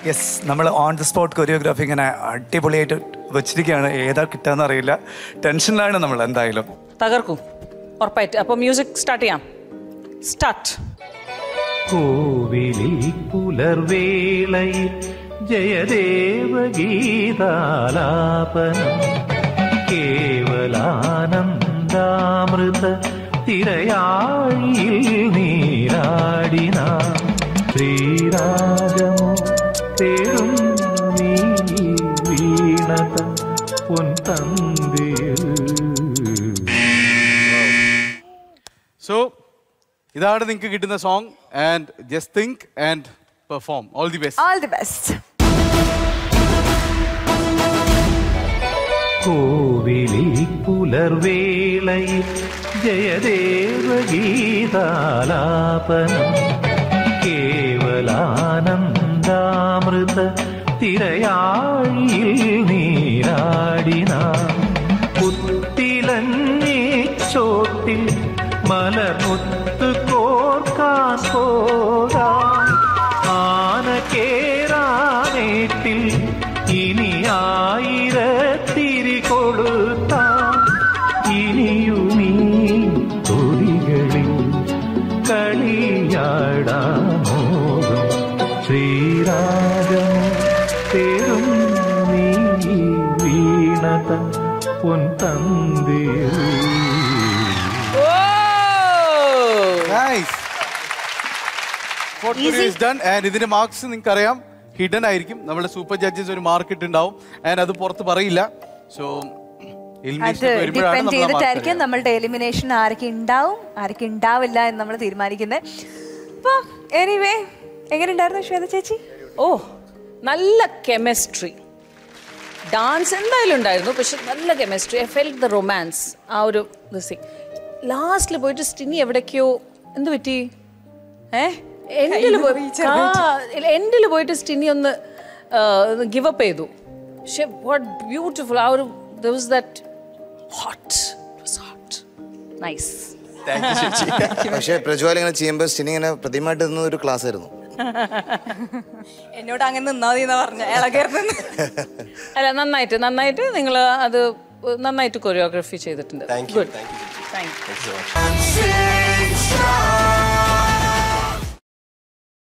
Yes നമ്മൾ on the spot choreography ഇങ്ങനെ അടിപൊളിയായിട്ട് വെച്ചിരിക്കുകയാണ് ഏതാ കിട്ടാന്ന് അറിയില്ല ടെൻഷനിലാണ് നമ്മൾ എന്തായാലും തകർക്കും ഉറപ്പായിട്ട് അപ്പോൾ മ്യൂസിക് സ്റ്റാർട്ട് ചെയ്യാം സ്റ്റാർട്ട് കോവിലിൽ പുലർവേളയിൽ ജയദേവ ഗീതാലാപനം കേവലാനന്ദാമൃത തിരയാഴിയിൽ നീരാടിന ശ്രീരാഗമോ തേടും നീ വീണത പൊൻതന്തിയിൽ സോ ഇതാണ് നിങ്ങൾക്ക് കിട്ടുന്ന song and just think and perform all the best all the best കോവിലിൽ പുലർവേളയിൽ ജയദേവ ഗീതാലാപനം കേവലാനന്ദാമൃത തിരയാഴിയിൽ നീരാടിന പുത്തിലഞ്ഞേ ചോട്ടിൽ മലർമുത്ത് കോർക്കാൻ പോകാൻ ആന കേറാനേട്ടിൽ ഇനി ആയിരത്തിരി കൊളുത്താൻ ഇനിയുമീ തൊടികളിൽ കളിയാടാമോകം ശ്രീരാഗമോ തേടും നീ വീണത പൊൻതന്തിയിൽ നൈസ് ഡൺ ആൻഡ് ഇതിന്റെ മാർക്സ് നിങ്ങൾക്ക് അറിയാം ഹിഡൻ ആയിരിക്കും നമ്മുടെ സൂപ്പർ ജഡ്ജസ് ഒരു മാർക്ക് ഇട്ടുണ്ടാവും ആൻഡ് അത് പുറത്ത് പറയില്ല സോ അത് ഡിപ്പെൻഡ് ചെയ്തിട്ടായിരിക്കും നമ്മളുടെ എലിമിനേഷൻ ആരൊക്കെ ഉണ്ടാവും ആരൊക്കെ ഉണ്ടാവില്ല എന്ന് നമ്മൾ തീരുമാനിക്കുന്നത് അപ്പൊ എനിവേ എങ്ങനെ ഉണ്ടായിരുന്നു ശ്വേത ചേച്ചി ഓ നല്ല കെമിസ്ട്രി ഡാൻസ് എന്തായാലും ഉണ്ടായിരുന്നു പക്ഷെ നല്ല chemistry I felt the romance ആ ഒരു ദിസിങ് ലാസ്റ്റിൽ പോയിട്ട് സ്റ്റിനി എവിടേക്കോ എന്ത് പറ്റി ഏ എൻഡിൽ പോയി എൻഡിൽ പോയിട്ട് സ്റ്റിനി ഒന്ന് ഗിവ് അപ്പ് ചെയ്തു പക്ഷെ വാട്ട് ബ്യൂട്ടിഫുൾ ആ ഒരു ദിവസ് ദാറ്റ് ഹോട്ട് ഹോട്ട് നൈസ് പക്ഷേ പ്രജ്വാൽ ഇങ്ങനെ ചെയ്യുമ്പോൾ സ്റ്റിനി ഇങ്ങനെ പ്രതിമയായിട്ട് നിന്ന ഒരു ക്ലാസ് ആയിരുന്നു എന്നോട് അങ്ങനെ നിന്നാ മതി എന്നാ പറഞ്ഞ ഇളകരുന്ന് അല്ല നന്നായിട്ട് നന്നായിട്ട് നിങ്ങൾ അത് നന്നായിട്ട് കൊറിയോഗ്രാഫി ചെയ്തിട്ടുണ്ട് thank you Good. Thank you Thank you. Thank you so much